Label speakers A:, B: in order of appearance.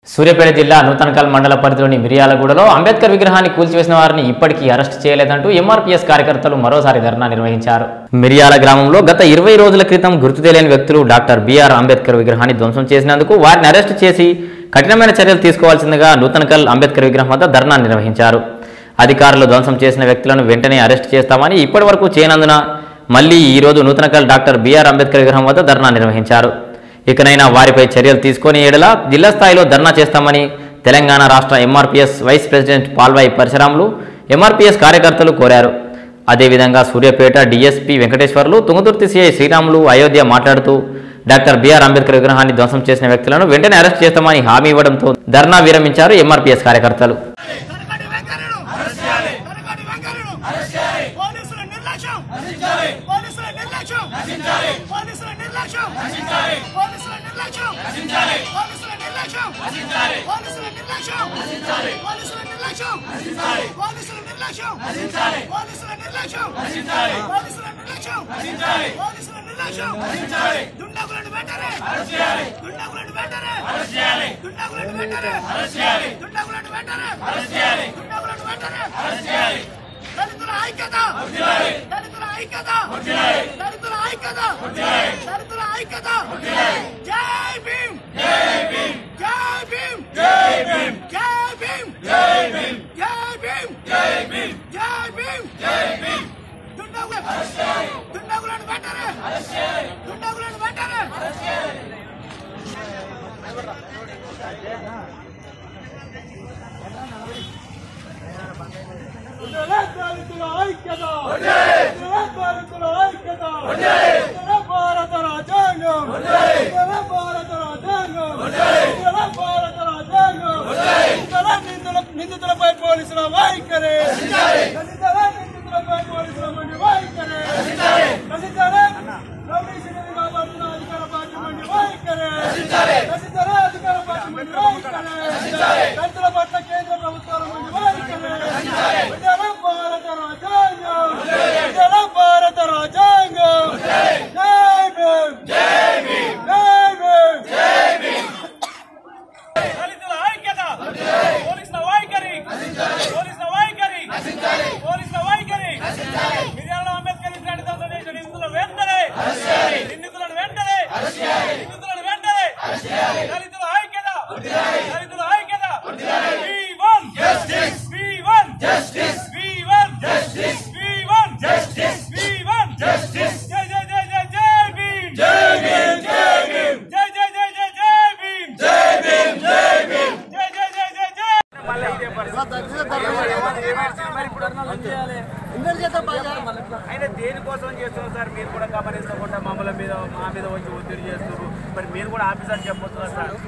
A: సూర్యాపేట జిల్లా నూతనకల్ మండల పరిధిలోని మిర్యాలగూడలో అంబేద్కర్ విగ్రహాన్ని కూల్చివేసిన వారిని ఇప్పటికీ అరెస్ట్ చేయలేదంటూ ఎంఆర్పీఎస్ కార్యకర్తలు మరోసారి ధర్నా నిర్వహించారు మిర్యాల గ్రామంలో గత ఇరవై రోజుల క్రితం గుర్తు తెలియని వ్యక్తులు డాక్టర్ బిఆర్ అంబేద్కర్ విగ్రహాన్ని ధ్వంసం చేసినందుకు వారిని అరెస్ట్ చేసి కఠినమైన చర్యలు తీసుకోవాల్సిందిగా నూతనకల్ అంబేద్కర్ విగ్రహం వద్ద ధర్నా నిర్వహించారు అధికారులు ధ్వంసం చేసిన వ్యక్తులను వెంటనే అరెస్ట్ చేస్తామని ఇప్పటి వరకు చేయనందున మళ్లీ ఈ రోజు నూతనకల్ డాక్టర్ బిఆర్ అంబేద్కర్ విగ్రహం వద్ద ధర్నా నిర్వహించారు ఇకనైనా వారిపై చర్యలు తీసుకొని ఏడలా జిల్లా స్థాయిలో ధర్నా చేస్తామని తెలంగాణ రాష్ట్ర MRPS vice president Palvai Parasuramulu MRPS కార్యకర్తలు కోరారు అదేవిధంగా సూర్యాపేట డీఎస్పీ వెంకటేశ్వర్లు తుంగతుర్తి సిఐ శ్రీరాములు అయోధ్య మాట్లాడుతూ డాక్టర్ బిఆర్ అంబేద్కర్ విగ్రహాన్ని ధ్వంసం చేసిన వ్యక్తులను వెంటనే అరెస్ట్ చేస్తామని హామీ ఇవ్వడంతో ధర్నా విరమించారు ఎంఆర్పీఎస్ కార్యకర్తలు
B: కనకటి వెంకన్నను అరెస్ట్ చేయాలి కనకటి వెంకన్నను అరెస్ట్ చేయాలి పోలీసుల నిర్లక్ష్యం నశించాలి పోలీసుల నిర్లక్ష్యం నశించాలి పోలీసుల నిర్లక్ష్యం నశించాలి పోలీసుల నిర్లక్ష్యం నశించాలి పోలీసుల నిర్లక్ష్యం నశించాలి పోలీసుల నిర్లక్ష్యం నశించాలి పోలీసుల నిర్లక్ష్యం నశించాలి పోలీసుల నిర్లక్ష్యం నశించాలి పోలీసుల నిర్లక్ష్యం నశించాలి పోలీసుల నిర్లక్ష్యం నశించాలి పోలీసుల నిర్లక్ష్యం నశించాలి దుండగులను వెంటనే అరెస్ట్ చేయాలి దుండగులను వెంటనే అరెస్ట్ చేయాలి దుండగులను వెంటనే అరెస్ట్ చేయాలి దుండగులను వెంటనే అరెస్ట్ చేయాలి దుండగులను వెంటనే అరెస్ట్ చేయాలి దళితుల ఐక్యత దళితుల ఐక్యత దళితుల ఐక్యత దళితుల ఐక్యత జై భీమ్ జై భీమ్ జై భీమ్ జై భీమ్ జై భీమ్ జై భీమ్ జై భీమ్ జై భీమ్ జై భీమ్ జై భీమ్ దుండగులు దుండగులను వెంటనే దుండగులను వెంటనే
C: దళితుల ఐక్యత దళితుల ఐక్యత భారత రాజ్యాంగం భారత రాజ్యాంగం భారత రాజ్యాంగం దళ నిందుల నిందితులపై పోలీసుల వైఖరి దళితుల నిందితులపై పోలీసుల మండి వైఖరి దళితుల రౌడీషిని కాపాడుతున్న అధికార పార్టీ మండి వైఖరి దళితుల అధికార పార్టీ మండి వైఖరి దళితుల పట్ల కేంద్ర ప్రభుత్వాల మండి వైఖరి విజయ భారత రాజ్యాంగం విజయ భారత రాజ్యాంగం జై భీమ్ జై భీమ్ జై భీమ్
D: దళితుల ఐక్యత పోలీసుల వైఖరి పోలీసుల వైఖరి పోలీసుల వైఖరి మిర్యాల అంబేద్కర్ ఇట్లాంటి దొంగ చేసిన నిందితులను వెంటనే నిందితులను వెంటనే నిందితులను వెంటనే దళితుల ఐక్యత దళితుల ఐక్యత We want justice. We want justice. We want justice. We want justice. We want justice. జై జై జై జై జై భీమ్ జై భీమ్ జై భీమ్ జై జై జై జై జై భీమ్ జై భీమ్ జై భీమ్ జై జై జై జై జై మళ్ళీ ఇదే అయినా దేనికోసం చేస్తున్నారు సార్ మీరు కూడా గమనించకుండా మమ్మల్ని మీద మా మీద వచ్చి ఒత్తిడి చేస్తున్నారు మరి మీరు కూడా ఆఫీసర్ చెప్పొచ్చు సార్